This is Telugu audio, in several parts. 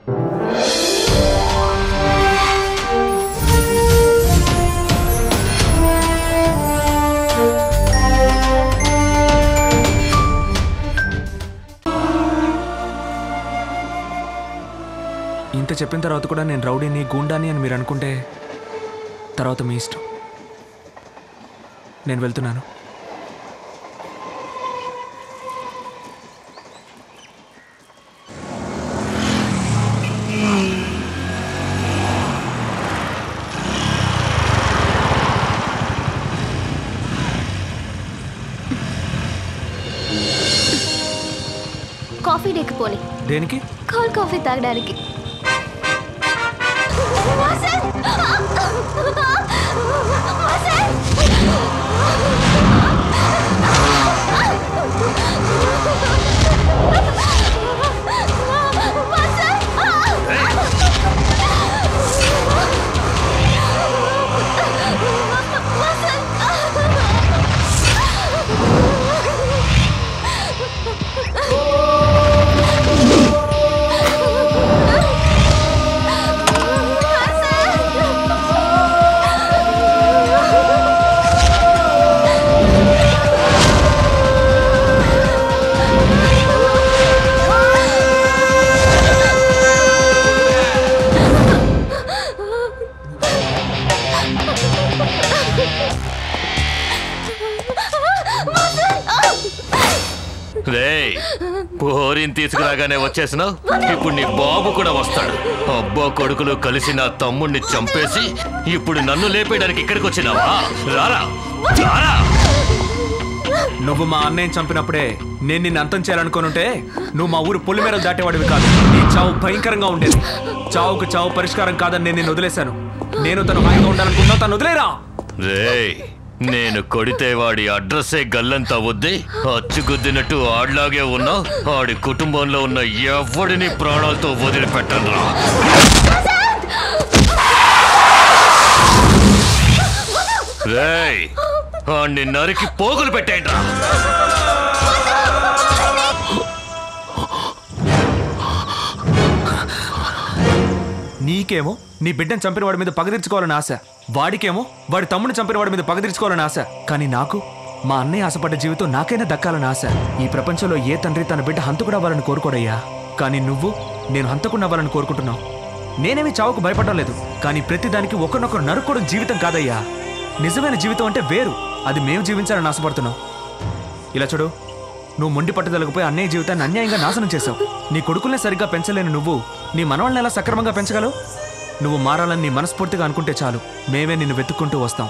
ఇంత చెప్పిన తర్వాత కూడా నేను రౌడీని గూండాని అని మీరు అనుకుంటే తర్వాత మీ ఇష్టం నేను వెళ్తున్నాను కాఫీ డేకి పోని దేనికి కోల్డ్ కాఫీ తాగడానికి రేయ్ పోరిని తీసుకురాగానే వచ్చేసినావు ఇప్పుడు నీ బాబు కూడా వస్తాడు అబ్బా కొడుకులు కలిసి నా తమ్ముణ్ణి చంపేసి ఇప్పుడు నన్ను లేపేయడానికి ఇక్కడికి వచ్చినావా రారా రారా నువ్వు మా అన్నయ్యని చంపినప్పుడే నేను నిన్ను అంతం చేయాలనుకోనుంటే నువ్వు మా ఊరు పొలిమేరలు దాటేవాడివి కాదు నీ చావు భయంకరంగా ఉండేది చావుకు చావు పరిష్కారం కాదని నేను నిన్ను వదిలేశాను నేను తను హాయిగా ఉండాలనుకున్నా తను వదిలేరా రేయ్ నేను కొడితే వాడి అడ్రస్సే గల్లంతా వద్ది అచ్చుగుద్దినట్టు ఆడ్లాగే ఉన్నా ఆడి కుటుంబంలో ఉన్న ఎవడిని ప్రాణాలతో వదిలిపెట్టను రా రేయ్ ఆడిని నరికి పోగులు పెట్టేయండి రా నీకేమో నీ బిడ్డను చంపిన వాడి మీద పగ తీర్చుకోవాలని ఆశ వాడికేమో వాడి తమ్ముడిని చంపిన వాడి మీద పగ తీర్చుకోవాలని ఆశ కానీ నాకు మా అన్నయ్య ఆశపడ్డ జీవితం నాకైనా దక్కాలని ఆశ ఈ ప్రపంచంలో ఏ తండ్రి తన బిడ్డ హంతకుడు అవ్వాలని కోరుకోడయ్యా కానీ నువ్వు నేను హంతకుండా అవ్వాలని కోరుకుంటున్నావు నేనేమి చావుకు భయపడడం లేదు కానీ ప్రతిదానికి ఒకరినొకరు నరుక్కోవడం జీవితం కాదయ్యా నిజమైన జీవితం అంటే వేరు అది మేము జీవించాలని ఆశపడుతున్నాం ఇలా చూడు నువ్వు మొండి పట్టుదలకపోయి అన్నయ్య జీవితాన్ని అన్యాయంగా నాశనం చేశావు నీ కొడుకుల్ని సరిగ్గా పెంచలేని నువ్వు నీ మనవాళ్ళని ఎలా సక్రమంగా పెంచగలవు నువ్వు మారాలని నీ మనస్ఫూర్తిగా అనుకుంటే చాలు మేమే నిన్ను వెతుక్కుంటూ వస్తాం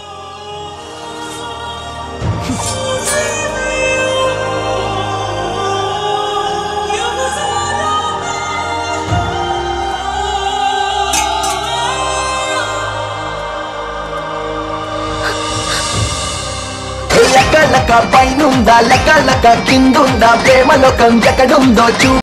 లెక్క లెక్క పైనుందా లెక్క లెక్క కిందుందా ప్రేమ లోకం ఎక్కడుందో చూ